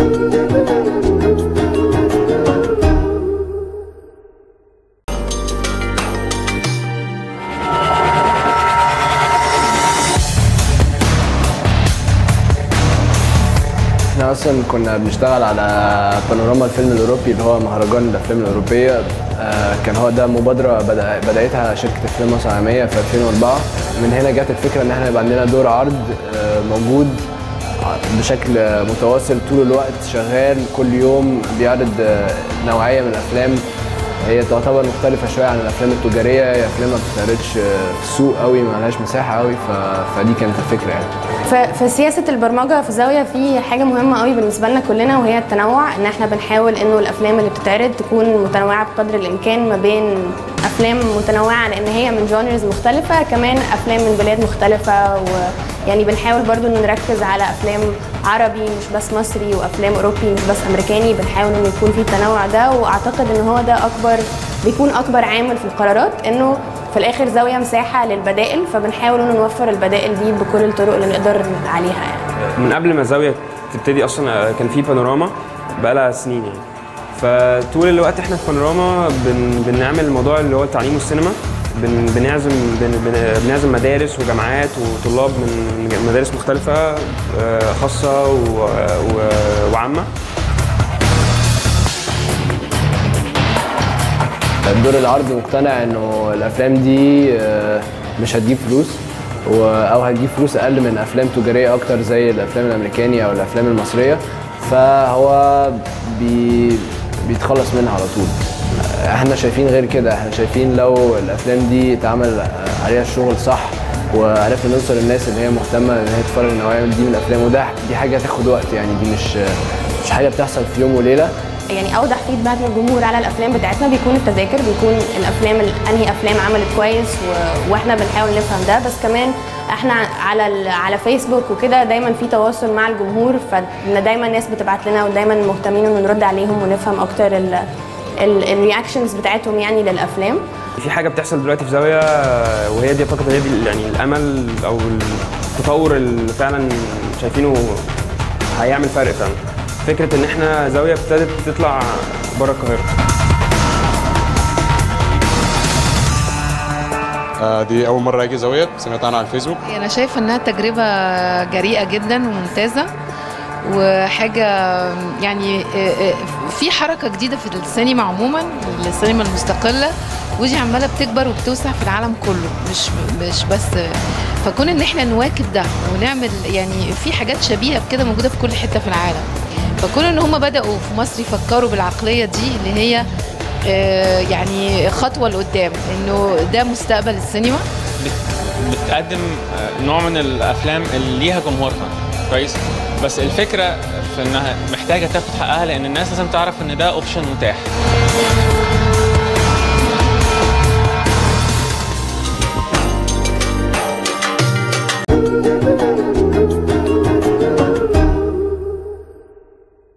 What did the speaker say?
احنا اصلا كنا بنشتغل على بانوراما الفيلم الاوروبي اللي هو مهرجان الافلام الاوروبيه آه، كان هو ده مبادره بدأ بداتها شركه افلام مصر العالميه في 2004 من هنا جت الفكره ان احنا يبقى عندنا دور عرض آه، موجود بشكل متواصل طول الوقت شغال كل يوم بيعرض آه، نوعيه من الافلام هي تعتبر مختلفة شوية عن الأفلام التجارية هي أفلام ما بتتعرضش في السوق قوي ما لهاش مساحة قوي ف... فدي كانت الفكرة يعني ف- في سياسة البرمجة في زاوية في حاجة مهمة قوي بالنسبة لنا كلنا وهي التنوع ان احنا بنحاول انه الافلام اللي بتتعرض تكون متنوعة بقدر الامكان ما بين افلام متنوعة لان هي من جونرز مختلفة كمان افلام من بلاد مختلفة ويعني بنحاول برضو ان نركز على افلام عربي مش بس مصري وافلام اوروبي مش بس امريكاني بنحاول انه يكون في التنوع ده واعتقد ان هو ده اكبر بيكون اكبر عامل في القرارات انه في الاخر زاويه مساحه للبدائل فبنحاول انه نوفر البدائل دي بكل الطرق اللي نقدر عليها يعني من قبل ما الزاويه تبتدي اصلا كان في بانوراما بقالها سنين يعني فطول الوقت احنا في بانوراما بن بنعمل الموضوع اللي هو التعليم والسينما بن بنعزم بن بن بنعزم مدارس وجامعات وطلاب من مدارس مختلفه آه، خاصه و- و- وعامه الدور العرض مقتنع انه الافلام دي آه، مش هتجيب فلوس و- او هتجيب فلوس اقل من افلام تجاريه اكتر زي الافلام الامريكاني او الافلام المصريه فهو بي بيتخلص منها على طول احنا شايفين غير كده احنا شايفين لو الافلام دي اتعمل عليها الشغل صح وعرفنا نوصل للناس اللي هي مهتمه ان هي تتفرج النوعيه دي من الافلام وده دي حاجه هتاخد وقت يعني دي مش مش حاجه بتحصل في يوم وليله يعني اوضح فيدباك من الجمهور على الافلام بتاعتنا بيكون التذاكر بيكون الافلام ال- انهي افلام عملت كويس و... واحنا بنحاول نفهم ده بس كمان احنا على ال... على فيسبوك وكده دايما في تواصل مع الجمهور فان دايما الناس بتبعت لنا ودايما مهتمين ان نرد عليهم ونفهم اكتر ال... ال... الرياكشنز بتاعتهم يعني للافلام في حاجه بتحصل دلوقتي في زاويه آه، وهي دي اعتقد هي دي يعني الامل او التطور اللي فعلا شايفينه هيعمل فرق فعلا فكره ان احنا زاويه ابتدت تطلع بره القاهره آه، دي أول مرة أجي زاوية سمعت عنها على الفيسبوك أنا شايفة إنها تجربة جريئة جدا وممتازة وحاجة يعني في حركة جديدة في السينما عموما السينما المستقلة ودي عمالة بتكبر وبتوسع في العالم كله مش مش بس فكون ان احنا نواكب ده ونعمل يعني في حاجات شبيهة بكده موجودة في كل حتة في العالم فكون ان هم بدأوا في مصر يفكروا بالعقلية دي اللي هي آه، يعني خطوة لقدام انه ده مستقبل السينما بتقدم آه، نوع من الافلام اللي ليها جمهورها كويس بس الفكره في انها محتاجه تاخد حقها لان الناس لازم تعرف ان ده اوبشن متاح